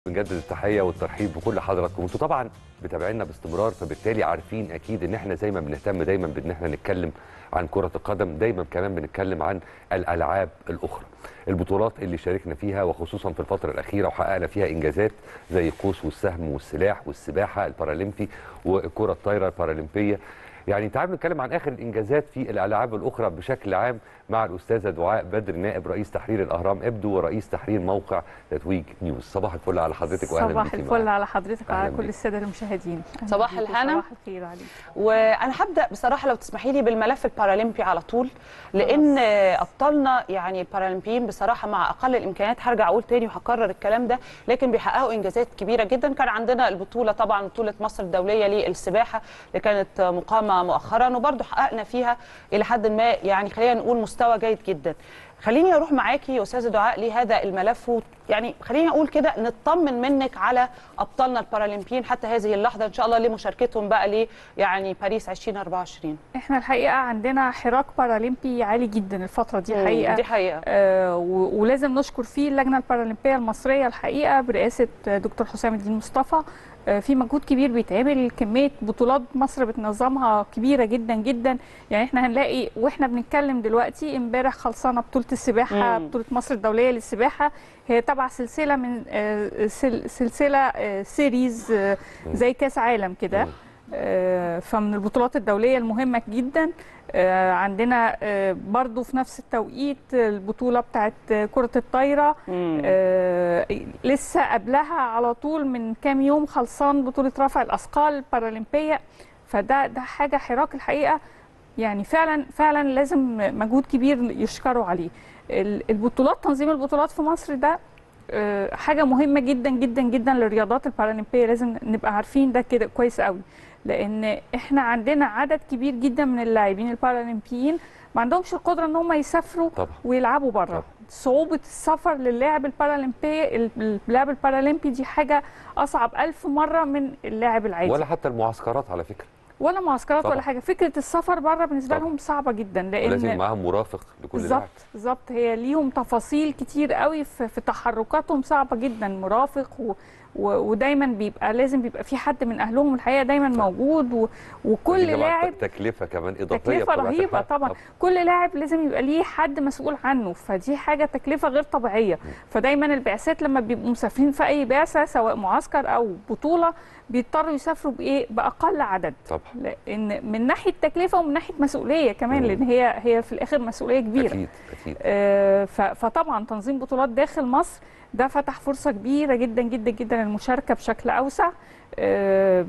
بنجدد التحيه والترحيب بكل حضراتكم انتوا طبعا متابعينا باستمرار فبالتالي عارفين اكيد ان احنا زي ما بنهتم دايما بان احنا نتكلم عن كره القدم دايما كمان بنتكلم عن الالعاب الاخرى البطولات اللي شاركنا فيها وخصوصا في الفتره الاخيره وحققنا فيها انجازات زي القوس والسهم والسلاح والسباحه البارالمبي والكره الطايره البارالمبيه يعني تعالوا نتكلم عن اخر الانجازات في الالعاب الاخرى بشكل عام مع الاستاذه دعاء بدر نائب رئيس تحرير الاهرام ابدو ورئيس تحرير موقع تتويج نيوز صباح الفل على حضرتك واهلا صباح بيكي الفل معانا. على حضرتك وعلى أهلاً كل بيك. الساده المشاهدين أهلاً صباح بيكم. الهنا. صباح الخير عليك وانا هبدا بصراحه لو تسمحي لي بالملف البارالمبي على طول لان ابطالنا يعني البارالمبيين بصراحه مع اقل الامكانيات هرجع اقول تاني وهكرر الكلام ده لكن بيحققوا انجازات كبيره جدا كان عندنا البطوله طبعا بطوله مصر الدوليه للسباحه اللي كانت مقامه مؤخرا وبرده حققنا فيها الى حد ما يعني خلينا نقول مستوى جيد جدا خليني اروح معاكي يا استاذه دعاء لهذا الملف و- يعني خليني اقول كده نطمن منك على ابطالنا البارالمبيين حتى هذه اللحظه ان شاء الله لمشاركتهم بقى ل يعني باريس 2024 احنا الحقيقه عندنا حراك بارالمبي عالي جدا الفتره دي الحقيقه دي حقيقه آه و- ولازم نشكر فيه اللجنه البارالمبيه المصريه الحقيقه برئاسه آه، دكتور حسام الدين مصطفى آه، في مجهود كبير بيتعمل كميه بطولات مصر بتنظمها كبيره جدا جدا يعني احنا هنلاقي واحنا بنتكلم دلوقتي امبارح خلصانه بطوله السباحه مم. بطوله مصر الدوليه للسباحه هي تبع سلسله من آه، سل- سلسله آه، سيريز آه، زي كاس عالم كده مم. آه، فمن البطولات الدوليه المهمه جدا آه، عندنا آه، برضو في نفس التوقيت البطوله بتاعت كره الطايره مم. آه، لسه قبلها على طول من كام يوم خلصان بطوله رفع الاثقال البارالمبيه فده ده حاجه حراك الحقيقه يعني فعلا فعلا لازم مجهود كبير يشكروا عليه ال- البطولات تنظيم البطولات في مصر ده آه، حاجه مهمه جدا جدا جدا للرياضات البارالمبيه لازم نبقى عارفين ده كده كويس قوي لان احنا عندنا عدد كبير جدا من اللاعبين البارالمبيين ما عندهمش القدره ان هم يسافروا طبعا ويلعبوا طبعا. بره صعوبة السفر للاعب البارالمبي اللاعب البارالمبي دي حاجة أصعب ألف مرة من اللاعب العادي ولا حتى المعسكرات على فكره ولا معسكرات طبعا. ولا حاجة فكرة السفر بره بالنسبة طبعا. لهم صعبة جدا ولازم لأن معاهم مرافق لكل لاعب بالظبط بالظبط هي ليهم تفاصيل كتير قوي في, في تحركاتهم صعبة جدا مرافق و و ودايما بيبقى لازم بيبقى في حد من اهلهم الحقيقه دايما موجود و وكل ودي طبعاً لاعب تكلفه كمان اضافيه تكلفة بطبيعة رهيبة الحال. طبعا كل لاعب لازم يبقى ليه حد مسؤول عنه فدي حاجة تكلفة غير طبيعية فدايما البعثات لما بيبقوا مسافرين في أي بعثة سواء معسكر أو بطولة بيضطروا يسافروا بإيه بأقل عدد طبعا لأن من ناحية تكلفة ومن ناحية مسؤولية كمان مم. لأن هي هي في الآخر مسؤولية كبيرة اكيد اكيد آه، ف- فطبعا تنظيم بطولات داخل مصر ده فتح فرصة كبيرة جدا جدا جدا للمشاركة بشكل أوسع آه،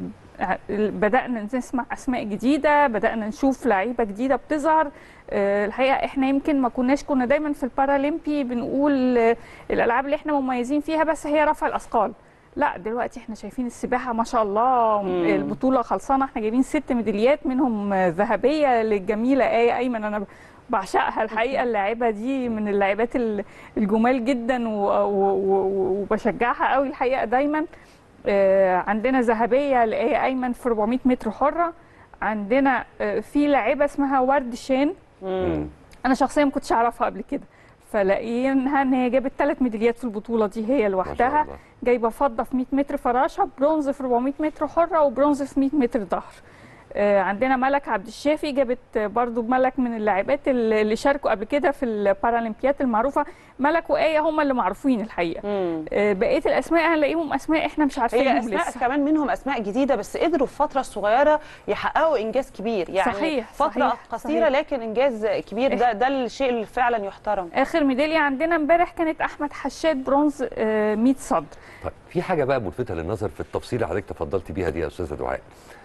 بدأنا نسمع أسماء جديدة بدأنا نشوف لعيبة جديدة بتظهر آه، الحقيقة احنا يمكن ما كناش كنا دايما في البارالمبي بنقول آه، الألعاب اللي احنا مميزين فيها بس هي رفع الأثقال لا دلوقتي احنا شايفين السباحة ما شاء الله مم. البطولة خلصانة احنا جايبين ست ميداليات منهم آه، ذهبية للجميلة آية أيمن أنا بعشقها الحقيقه اللاعبه دي من اللاعبات ال- الجمال جدا و- و- و- وبشجعها قوي الحقيقه دايما آه، عندنا ذهبيه لآية ايمن في 400 متر حره عندنا آه، في لاعبه اسمها ورد شان مم. انا شخصيا ما كنتش اعرفها قبل كده فلاقيينها ان هي جابت ثلاث ميداليات في البطوله دي هي ما شاء لوحدها الله جايبه فضه في 100 متر فراشه برونز في 400 متر حره وبرونز في 100 متر ظهر آه، عندنا ملك عبد الشافي جابت آه، برضو ملك من اللاعبات اللي اللي شاركوا قبل كده في البارالمبيات المعروفه ملك وآية هم اللي معروفين الحقيقه مم. آه، بقيه الاسماء هنلاقيهم اسماء احنا مش هي عارفينهم اسماء لسه كمان منهم اسماء جديده بس قدروا في فتره صغيره يحققوا انجاز كبير يعني صحيح، فتره صحيح، قصيره صحيح. لكن انجاز كبير ده ده الشيء اللي فعلا يحترم اخر ميداليه عندنا امبارح كانت احمد حشاد برونز آه، 100 صدر طيب في حاجه بقى ملفته للنظر في التفصيل اللي حضرتك تفضلت بيها دي يا استاذه دعاء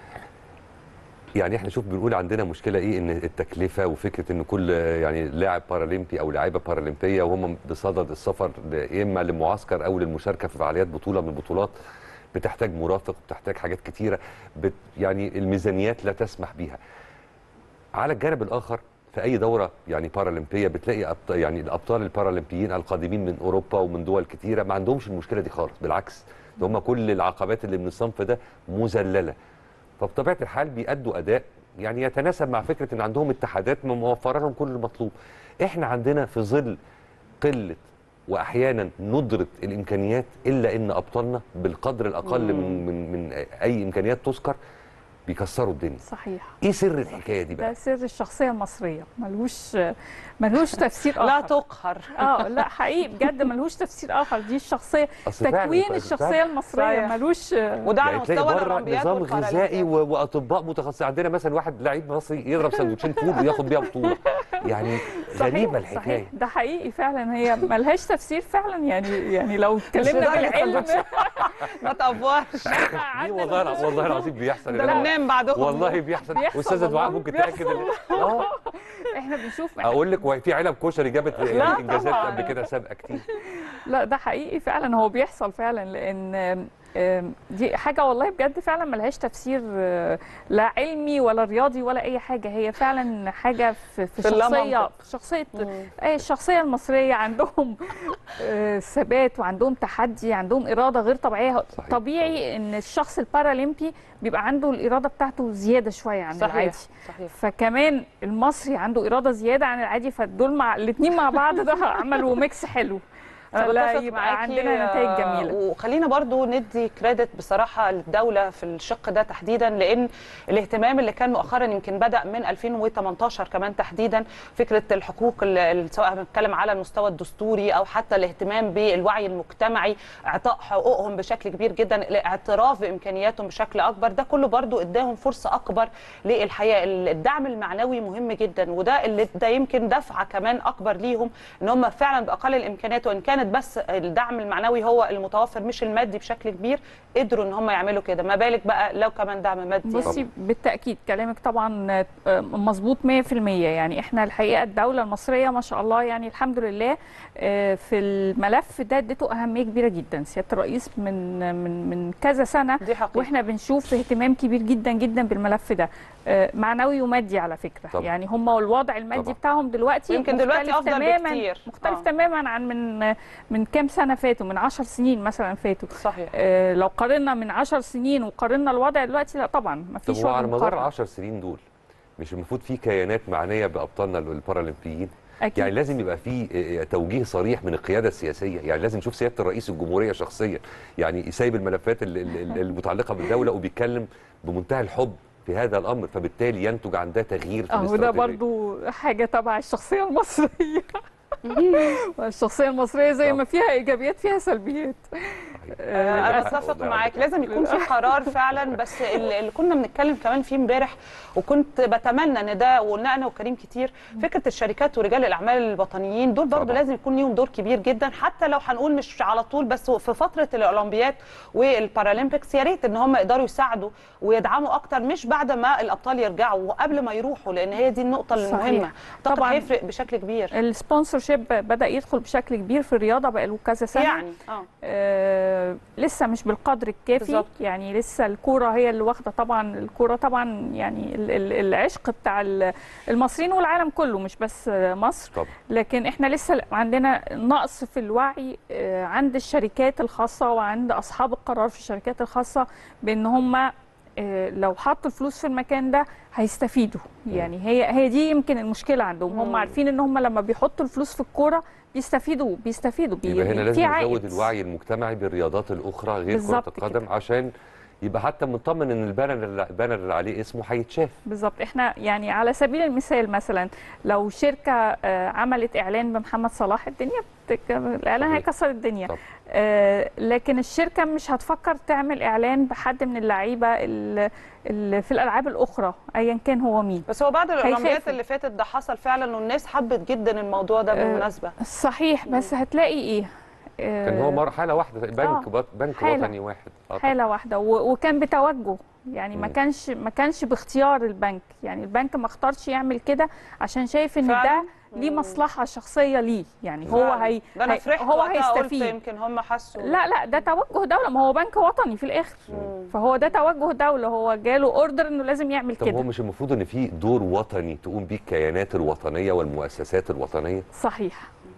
يعني احنا شوف بنقول عندنا مشكله ايه ان التكلفه وفكره ان كل يعني لاعب بارالمبي او لاعيبه بارالمبيه وهم بصدد السفر ل- اما لمعسكر او للمشاركه في فعاليات بطوله من البطولات بتحتاج مرافق بتحتاج حاجات كتيره بت يعني الميزانيات لا تسمح بيها على الجانب الاخر في اي دوره يعني بارالمبيه بتلاقي أبط... يعني الابطال البارالمبيين القادمين من اوروبا ومن دول كتيره ما عندهمش المشكله دي خالص بالعكس ده هم كل العقبات اللي من الصنف ده مذلله فبطبيعه الحال بيأدوا اداء يعني يتناسب مع فكره ان عندهم اتحادات موفره لهم كل المطلوب احنا عندنا في ظل قله واحيانا ندره الامكانيات الا ان ابطالنا بالقدر الاقل من من من اي امكانيات تذكر بيكسروا الدنيا صحيح ايه سر الحكايه دي ده بقى سر الشخصيه المصريه ملوش ملوش تفسير لا اخر تقهر اه لا حقيقي بجد ملوش تفسير اخر دي الشخصيه أصل فعلاً- تكوين فعلاً- الشخصيه المصريه صحيح. ملوش وده على يعني تلاقي مستوى بره الاولمبياد نظام غذائي والبارالمبياد. و- واطباء متخصصين عندنا مثلا واحد لعيب مصري يضرب سندوتشين فول وياخد بيها بطوله يعني غريبه صحيح الحكايه صحيح ده حقيقي فعلا هي ملهاش تفسير فعلا يعني يعني لو اتكلمنا لدرجة بالعلم ما تقفرش دي والله الع- والله العظيم بيحصل ده يا جماعة. بننام بعدهم والله بيحصل بيحصل استاذه دعاء والله، ممكن بيحصل. تاكد ال- اه احنا بنشوف اقول لك هو في علب كشري جابت لا انجازات طبعاً. قبل كده سابقه كتير لا ده حقيقي فعلا هو بيحصل فعلا لان آم، آم، دي حاجه والله بجد فعلا ملهاش تفسير آه، لا علمي ولا رياضي ولا اي حاجه هي فعلا حاجه في في في اللامنطق. شخصيه في شخصيه اي الشخصيه المصريه عندهم آه، ثبات وعندهم تحدي عندهم اراده غير طبيعيه صحيح. طبيعي ان الشخص البارالمبي بيبقى عنده الاراده بتاعته زياده شويه عن صحيح العادي صحيح فكمان المصري عنده اراده زياده عن العادي فدول مع الاثنين مع بعض ده عملوا ميكس حلو انا فلا بتفق يبقى معاكي عندنا نتائج آه، جميله وخلينا برضو ندي كريدت بصراحه للدوله في الشق ده تحديدا لان الاهتمام اللي كان مؤخرا يمكن بدا من 2018 كمان تحديدا فكره الحقوق ال- ال- سواء بنتكلم على المستوى الدستوري او حتى الاهتمام بالوعي المجتمعي اعطاء حقوقهم بشكل كبير جدا الاعتراف بامكانياتهم بشكل اكبر ده كله برضو اداهم فرصه اكبر للحياه الدعم المعنوي مهم جدا وده اللي ده يمكن دفعه كمان اكبر ليهم ان هم فعلا باقل الامكانيات وان كانت بس الدعم المعنوي هو المتوفر مش المادي بشكل كبير قدروا ان هم يعملوا كده ما بالك بقى لو كمان دعم مادي بصي بالتاكيد كلامك طبعا آه، مظبوط 100% يعني احنا الحقيقه الدوله المصريه ما شاء الله يعني الحمد لله آه، في الملف ده اديته اهميه كبيره جدا سياده الرئيس من من من كذا سنه دي حقيقة واحنا بنشوف اهتمام كبير جدا جدا بالملف ده آه، معنوي ومادي على فكره طبعا. يعني هم الوضع المادي طبعا. بتاعهم دلوقتي ويمكن دلوقتي مختلف أفضل تماما بكتير. مختلف آه. تماما عن من من كام سنه فاتوا من 10 سنين مثلا فاتوا صحيح آه، لو قارنا من 10 سنين وقارنا الوضع دلوقتي لا طبعا ما طب فيش هو وجه على مدار مقارنة. 10 سنين دول مش المفروض في كيانات معنيه بابطالنا البارالمبيين أكيد. يعني لازم يبقى في آه، توجيه صريح من القياده السياسيه يعني لازم نشوف سياده الرئيس الجمهوريه شخصيا يعني سايب الملفات ال- ال- ال- المتعلقه بالدوله وبيتكلم بمنتهى الحب في هذا الامر فبالتالي ينتج عن ده تغيير في اهو ده الاستراتيجية. برضو حاجه تبع الشخصيه المصريه الشخصيه المصريه زي ما فيها ايجابيات فيها سلبيات آه، انا عندك حق اتفق والله، معاك عندك لازم يكون في قرار فعلا بس اللي اللي كنا بنتكلم كمان فيه امبارح وكنت بتمنى ان ده وقلنا انا وكريم كتير فكره الشركات ورجال الاعمال الوطنيين دول برضو طبعا. لازم يكون ليهم دور كبير جدا حتى لو هنقول مش على طول بس في فتره الاولمبياد والبارالمبيكس يا ريت ان هم يقدروا يساعدوا ويدعموا اكتر مش بعد ما الابطال يرجعوا وقبل ما يروحوا لان هي دي النقطه صحيح. المهمه اعتقد طبعاً. هيفرق بشكل كبير السبونسر شيب بدا يدخل بشكل كبير في الرياضه بقى له كذا سنه يعني اه آه لسه مش بالقدر الكافي بالظبط. يعني لسه الكوره هي اللي واخده طبعا الكوره طبعا يعني ال- ال- العشق بتاع ال- المصريين والعالم كله مش بس آه، مصر طبعا لكن احنا لسه عندنا نقص في الوعي آه، عند الشركات الخاصه وعند اصحاب القرار في الشركات الخاصه بان هم آه، لو حطوا الفلوس في المكان ده هيستفيدوا يعني هي هي دي يمكن المشكله عندهم هم مم. عارفين ان هم لما بيحطوا الفلوس في الكوره بيستفيدوا بيستفيدوا بي يبقى هنا في لازم عائد. نزود الوعي المجتمعي بالرياضات الاخرى غير كره بالظبط القدم كده. عشان يبقى حتى مطمن ان البانر اللي البانر اللي عليه اسمه هيتشاف بالظبط احنا يعني على سبيل المثال مثلا لو شركه آه، عملت اعلان بمحمد صلاح الدنيا بتك... الاعلان صحيح. هيكسر الدنيا طبعا. آه، لكن الشركه مش هتفكر تعمل اعلان بحد من اللعيبه ال- ال- في الالعاب الاخرى ايا كان هو مين بس هو بعد الاولمبياد هيخافوا. اللي فاتت ده حصل فعلا والناس حبت جدا الموضوع ده آه، بالمناسبه صحيح بس هتلاقي ايه آه، كان هو مرحله واحده بنك آه. بط- بنك حالة. وطني واحد آه، حاله واحده و- وكان بتوجه يعني ما مم. كانش ما كانش باختيار البنك يعني البنك ما اختارش يعمل كده عشان شايف ان فعلاً؟ ده ليه مصلحه شخصيه ليه يعني هو فعلاً. هي ده انا هي- فرحت هو وقتها قلت هيستفيد يمكن هم حسوا لا لا ده توجه دوله ما هو بنك وطني في الاخر مم. فهو ده توجه دوله هو جاله اوردر انه لازم يعمل طب هو كده مش المفروض ان في دور وطني تقوم بيه الكيانات الوطنيه والمؤسسات الوطنيه صحيح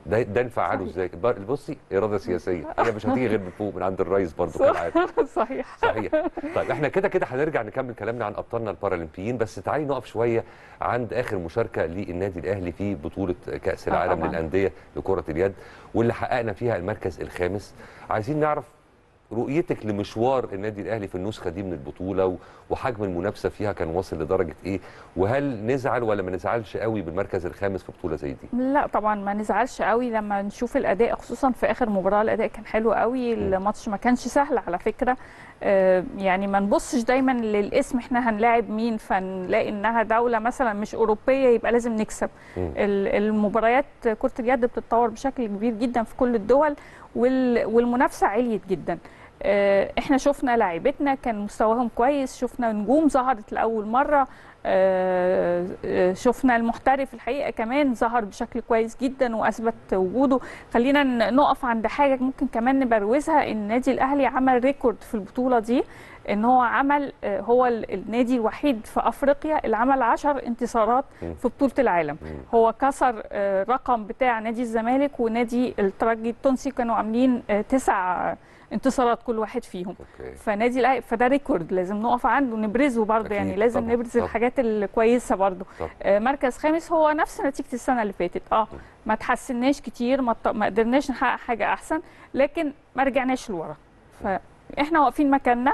ده ده نفعله صحيح. ازاي بر- بصي اراده سياسيه هي مش هتيجي غير من فوق من عند الرئيس برضه كالعاده صحيح صحيح طيب احنا كده كده هنرجع نكمل كلامنا عن ابطالنا البارالمبيين بس تعالي نقف شويه عند اخر مشاركه للنادي الاهلي في بطوله كاس آه العالم طبعاً. للانديه لكره اليد واللي حققنا فيها المركز الخامس عايزين نعرف رؤيتك لمشوار النادي الاهلي في النسخه دي من البطوله و- وحجم المنافسه فيها كان واصل لدرجه ايه وهل نزعل ولا ما نزعلش قوي بالمركز الخامس في بطوله زي دي لا طبعا ما نزعلش قوي لما نشوف الاداء خصوصا في اخر مباراه الاداء كان حلو قوي الماتش ما كانش سهل على فكره آه، يعني ما نبصش دايما للاسم احنا هنلاعب مين فنلاقي انها دوله مثلا مش اوروبيه يبقى لازم نكسب مم. ال- المباريات كره اليد بتتطور بشكل كبير جدا في كل الدول وال- والمنافسه عليت جدا آه، احنا شفنا لاعبتنا كان مستواهم كويس شفنا نجوم ظهرت لاول مره آه، آه، شفنا المحترف الحقيقه كمان ظهر بشكل كويس جدا واثبت وجوده خلينا ن- نقف عند حاجه ممكن كمان نبروزها ان النادي الاهلي عمل ريكورد في البطوله دي ان هو عمل آه، هو ال- النادي الوحيد في افريقيا اللي عمل 10 انتصارات مم. في بطوله العالم مم. هو كسر آه، رقم بتاع نادي الزمالك ونادي الترجي التونسي كانوا عاملين آه، تسع انتصارات كل واحد فيهم اوكي فنادي الاهلي فده ريكورد لازم نقف عنده نبرزه برضه أكيد، يعني لازم طبعاً، نبرز طبعاً. الحاجات الكويسه برضه طبعاً. آه، مركز خامس هو نفس نتيجه السنه اللي فاتت اه ما تحسناش كتير ما, ط- ما قدرناش نحقق حاجه احسن لكن ما رجعناش لورا فاحنا واقفين مكاننا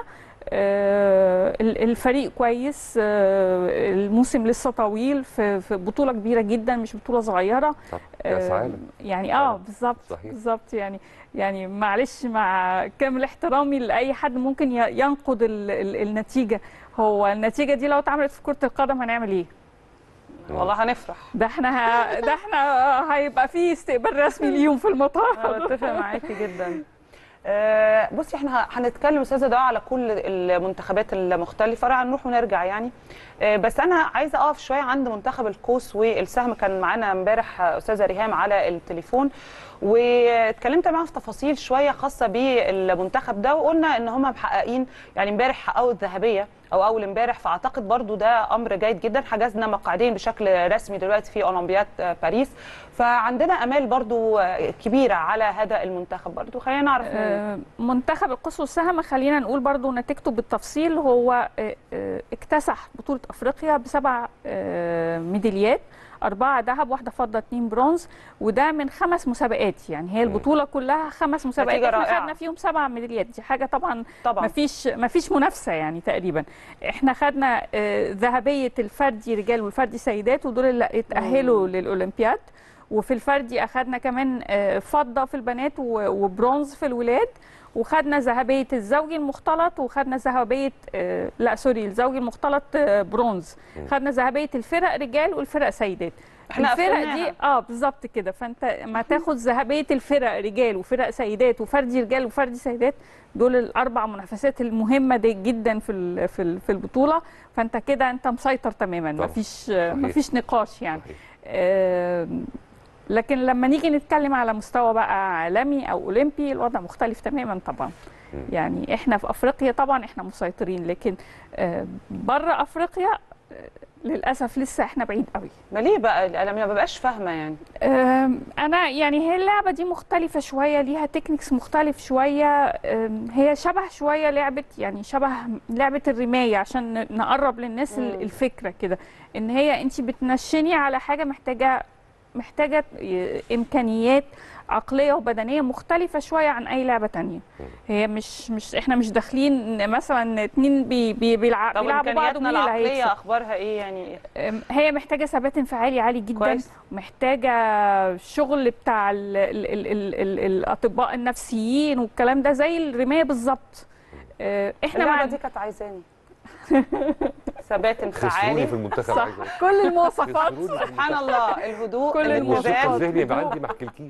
آه، ال- الفريق كويس آه، الموسم لسه طويل في في بطوله كبيره جدا مش بطوله صغيره طب كاس آه، عالم يعني اه طبعاً. بالظبط صحيح. بالظبط يعني يعني معلش مع كامل احترامي لاي حد ممكن ي- ينقد ال ال النتيجه هو النتيجه دي لو اتعملت في كره القدم هنعمل ايه والله هنفرح ده احنا ه... ده احنا هيبقى في استقبال رسمي ليهم في انا المطار بتفق معاكي جدا آه، بصي احنا ه- هنتكلم استاذه دعاء على كل المنتخبات المختلفه هنروح ونرجع يعني آه، بس انا عايزه اقف شويه عند منتخب القوس والسهم كان معانا امبارح آه، استاذه ريهام على التليفون واتكلمت معاها في تفاصيل شويه خاصه بالمنتخب ده وقلنا ان هم محققين يعني امبارح حققوا الذهبيه او اول امبارح فاعتقد برضو ده امر جيد جدا حجزنا مقعدين بشكل رسمي دلوقتي في اولمبياد آه، باريس فعندنا امال برضو آه، كبيره على هذا المنتخب برضو خلينا نعرف منه. آه، منتخب القوس والسهم خلينا نقول برضو نتيجته بالتفصيل هو آه، آه، اكتسح بطولة أفريقيا بسبع آه، ميداليات أربعة ذهب واحدة فضة اتنين برونز وده من خمس مسابقات يعني هي البطولة كلها خمس مسابقات نتيجة احنا رائعة. خدنا فيهم سبع ميداليات دي حاجة طبعا طبعا مفيش مفيش منافسه يعني تقريبا احنا خدنا آه، ذهبيه الفردي رجال والفردي سيدات ودول اللي اتاهلوا للاولمبياد وفي الفردي اخدنا كمان آه، فضه في البنات و- وبرونز في الولاد وخدنا ذهبيه الزوجي المختلط وخدنا ذهبيه آه، لا سوري الزوجي المختلط آه، برونز خدنا ذهبيه الفرق رجال والفرق سيدات إحنا الفرق قفلناها. دي اه بالظبط كده فانت ما تاخد ذهبيه الفرق رجال وفرق سيدات وفردي رجال وفردي سيدات دول الاربع منافسات المهمه دي جدا في ال- في ال- في البطوله فانت كده انت مسيطر تماما طبعا. مفيش مفيش نقاش يعني صحيح. آم، لكن لما نيجي نتكلم على مستوى بقى عالمي او اولمبي الوضع مختلف تماما طبعا مم. يعني احنا في افريقيا طبعا احنا مسيطرين لكن بره افريقيا آه، للاسف لسه احنا بعيد قوي ما ليه بقى انا ما ببقاش فاهمه يعني أم، انا يعني هي اللعبه دي مختلفه شويه ليها تكنيكس مختلف شويه أم، هي شبه شويه لعبه يعني شبه لعبه الرمايه عشان ن- نقرب للناس ال- مم. الفكره كده ان هي انت بتنشني على حاجه محتاجه محتاجه ي- امكانيات عقليه وبدنيه مختلفه شويه عن اي لعبه تانية هي مش مش احنا مش داخلين مثلا اتنين بي بي بيلع- طب بيلعبوا بعض امكانياتنا ومين اللي العقليه هيكسب اخبارها ايه يعني أم، هي محتاجه ثبات انفعالي عالي جدا كويس. محتاجه شغل بتاع ال ال ال ال ال الاطباء النفسيين والكلام ده زي الرمايه بالظبط أه، احنا اللعبه مع دي كانت عايزاني ثبات خسروني انفعالي في المنتخب صح عايز أقول. كل المواصفات خسروني في سبحان المنتخب. الله الهدوء كل المرشق الانتباه الذهني يبقى عندي ما احكيلكيش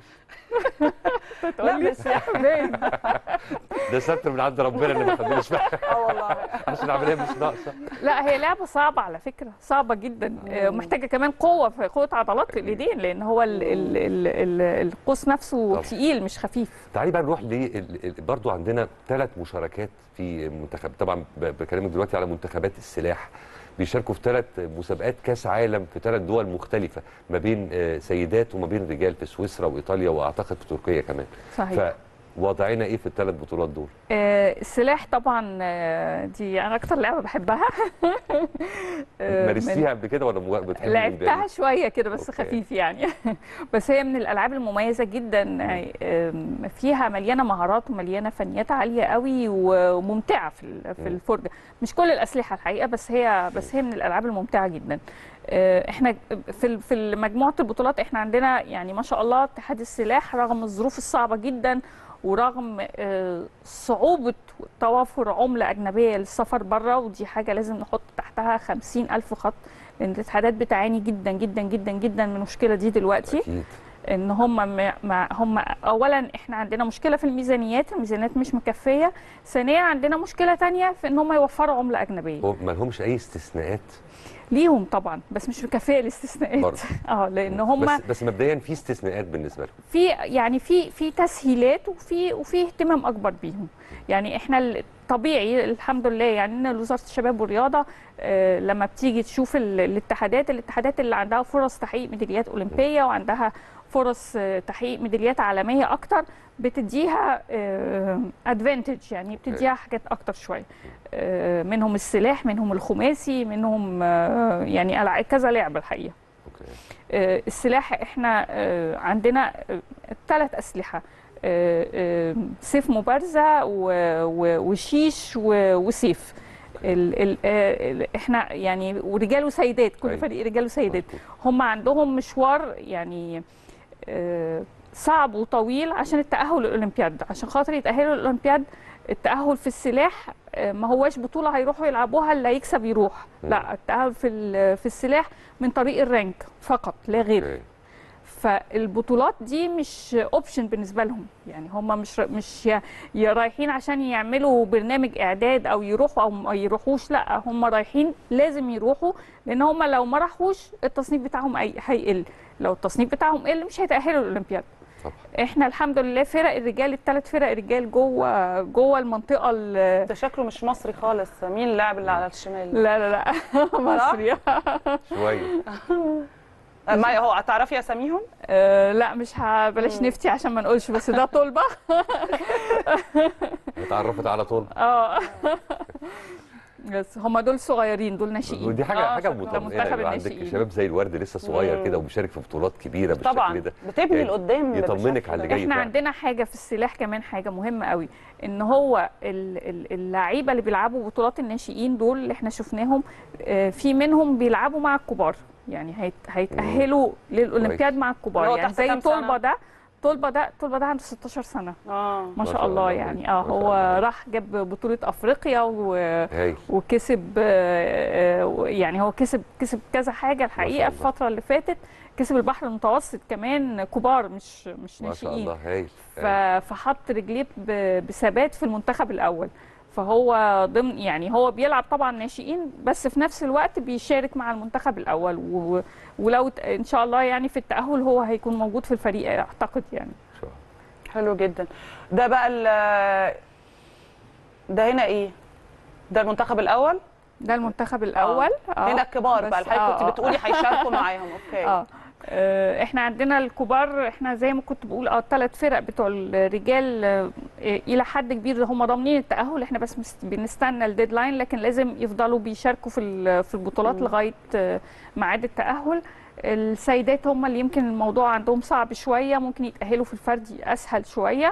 تقول بس- باين. ده ستر من عند ربنا اللي ما خدناش بالك اه والله عشان العمليه مش ناقصه لا هي لعبه صعبه على فكره صعبه جدا أه، ومحتاجه كمان قوه في قوه عضلات في الايدين لان هو ال ال ال ال القوس نفسه طبعا. تقيل مش خفيف تعالي بقى نروح ل برضو عندنا ثلاث مشاركات في منتخب طبعا ب- بكلمك دلوقتي على منتخبات السلاح بيشاركوا في ثلاث مسابقات كاس عالم في ثلاث دول مختلفه ما بين آه، سيدات وما بين رجال في سويسرا وايطاليا واعتقد في تركيا كمان صحيح فوضعنا ايه في الثلاث بطولات دول آه، السلاح طبعا آه، دي انا اكتر لعبه بحبها آه، من- مارستيها قبل كده ولا مو- بتحبي لعبتها شويه كده بس أوكي. خفيف يعني بس هي من الالعاب المميزه جدا آم، فيها مليانه مهارات ومليانه فنيات عاليه قوي وممتعه في ال- في مم. الفرجه مش كل الاسلحه الحقيقه بس هي بس هي من الالعاب الممتعه جدا آه، احنا في ال- في مجموعه البطولات احنا عندنا يعني ما شاء الله اتحاد السلاح رغم الظروف الصعبه جدا ورغم آه، صعوبة توافر عملة أجنبية للسفر بره ودي حاجة لازم نحط تحتها خمسين ألف خط لأن الاتحادات بتعاني جدا جدا جدا جدا من المشكلة دي دلوقتي اكيد ان هم ما- ما هم اولا احنا عندنا مشكله في الميزانيات الميزانيات مش مكفيه ثانيا عندنا مشكله تانية في ان هم يوفروا عمله اجنبيه هو ما لهمش اي استثناءات ليهم طبعا بس مش مكفيه الاستثناءات برضه. اه لان هم بس بس مبدئيا في استثناءات بالنسبه لهم في يعني في في تسهيلات وفي وفي اهتمام اكبر بيهم يعني احنا ال- طبيعي الحمد لله يعني ان وزاره الشباب والرياضه آه، لما بتيجي تشوف ال- الاتحادات الاتحادات اللي عندها فرص تحقيق ميداليات اولمبيه وعندها فرص آه، تحقيق ميداليات عالميه اكتر بتديها ادفانتج يعني بتديها حاجات اكتر شويه آه، منهم السلاح منهم الخماسي منهم آه، يعني ألع- كذا لعبه الحقيقه اوكي آه، السلاح احنا آه، عندنا ثلاث اسلحه آه، آه، سيف مبارزه و- و- وشيش و- وسيف ال ال آه، ال- احنا يعني ورجال وسيدات كل أيوة. فريق رجال وسيدات مظبوط. هم عندهم مشوار يعني آه، صعب وطويل عشان التأهل للأولمبياد عشان خاطر يتأهلوا للأولمبياد التأهل في السلاح آه، ما هواش بطولة هيروحوا يلعبوها اللي هيكسب يروح مم. لا التأهل في ال- في السلاح من طريق الرانك فقط لا غير أوكي. فالبطولات دي مش اوبشن بالنسبه لهم يعني هم مش مش ي- ي- رايحين عشان يعملوا برنامج اعداد او يروحوا او ما يروحوش لا هم رايحين لازم يروحوا لان هم لو ما راحوش التصنيف بتاعهم أي- هيقل لو التصنيف بتاعهم قل مش هيتاهلوا للاولمبياد طبعا احنا الحمد لله فرق الرجال الثلاث فرق رجال جوه جوه المنطقه ال- ده شكله مش مصري خالص مين اللاعب اللي على الشمال لا لا لا مصري شويه آه، ما هو هتعرفي اساميهم آه، لا مش ه- بلاش مم. نفتي عشان ما نقولش بس ده طلبه اتعرفت على طول اه بس هم دول صغيرين دول ناشئين ودي حاجه آه، حاجه شكله مطمئنه منتخب يبقى عندك الناشئين. شباب زي الورد لسه صغير مم. كده وبيشارك في بطولات كبيره بالشكل طبعا ده بتبني يعني لقدام يطمنك بالشكل على اللي ده. جاي احنا فعلا. عندنا حاجه في السلاح كمان حاجه مهمه قوي ان هو ال- ال- اللعيبه اللي بيلعبوا بطولات الناشئين دول اللي احنا شفناهم آه، في منهم بيلعبوا مع الكبار يعني هيت- هيتاهلوا للاولمبياد مع اللي الكبار هو يعني تحت زي كام سنة؟ طلبه ده طلبه ده طلبه ده عنده 16 سنه اه ما شاء الله يعني اه ما شاء هو الله. راح جاب بطوله افريقيا و هايل وكسب آه، آه، يعني هو كسب كسب كذا حاجه الحقيقه الله. الفتره اللي فاتت كسب البحر المتوسط كمان كبار مش مش ما شاء ناشئين الله هايل ف- هايل. فحط رجليه ب- بثبات في المنتخب الاول فهو ضمن يعني هو بيلعب طبعا ناشئين بس في نفس الوقت بيشارك مع المنتخب الاول و ولو ت- ان شاء الله يعني في التاهل هو هيكون موجود في الفريق اعتقد يعني إن شاء الله. حلو جدا ده بقى ال- ده هنا ايه ده المنتخب الاول ده المنتخب الاول آه. هنا الكبار بقى بس- الحقيقه آه، كنت آه. بتقولي هيشاركوا معاهم اوكي اه آه، احنا عندنا الكبار احنا زي ما كنت بقول اه الثلاث فرق بتوع الرجال آه، الى حد كبير هم ضامنين التاهل احنا بس مست- بنستنى الديدلاين لكن لازم يفضلوا بيشاركوا في ال- في البطولات مم. لغايه آه، ميعاد التاهل السيدات هم اللي يمكن الموضوع عندهم صعب شويه ممكن يتاهلوا في الفردي اسهل شويه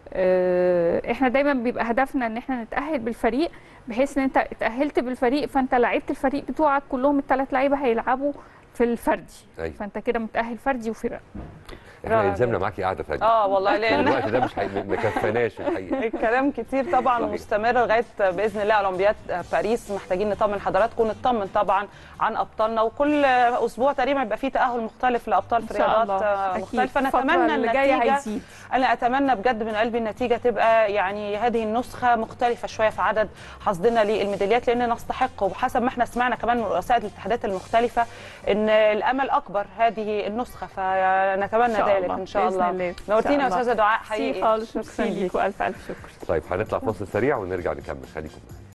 آه، احنا دايما بيبقى هدفنا ان احنا نتاهل بالفريق بحيث ان انت اتاهلت بالفريق فانت لعيبه الفريق بتوعك كلهم الثلاث لعيبه هيلعبوا في الفردي أيوة. فانت كده متاهل فردي وفرق احنا رائع يلزمنا جدا. معاكي قاعده ثانيه اه والله لان الوقت ده مش هي- ما كفناش الحقيقه الكلام كتير طبعا صحيح. ومستمر لغايه باذن الله اولمبياد باريس محتاجين نطمن حضراتكم نطمن طبعا عن ابطالنا وكل اسبوع تقريبا يبقى في تاهل مختلف لابطال في ان شاء رياضات الله آه، أكيد. مختلفه الفترة نتمنى اللي جايه النتيجه هيزيد انا اتمنى بجد من قلبي النتيجه تبقى يعني هذه النسخه مختلفه شويه في عدد حصدنا للميداليات لان نستحق وبحسب ما احنا سمعنا كمان من رؤساء الاتحادات المختلفه ان الامل اكبر هذه النسخه فنتمنى ذلك ان شاء بإذن الله الله. إن نورتينا يا شاء الله. استاذه دعاء ميرسي حقيقي خالص شكراً ميرسي ليكي. ليكوا الف الف شكر طيب هنطلع فاصل سريع ونرجع نكمل خليكم معانا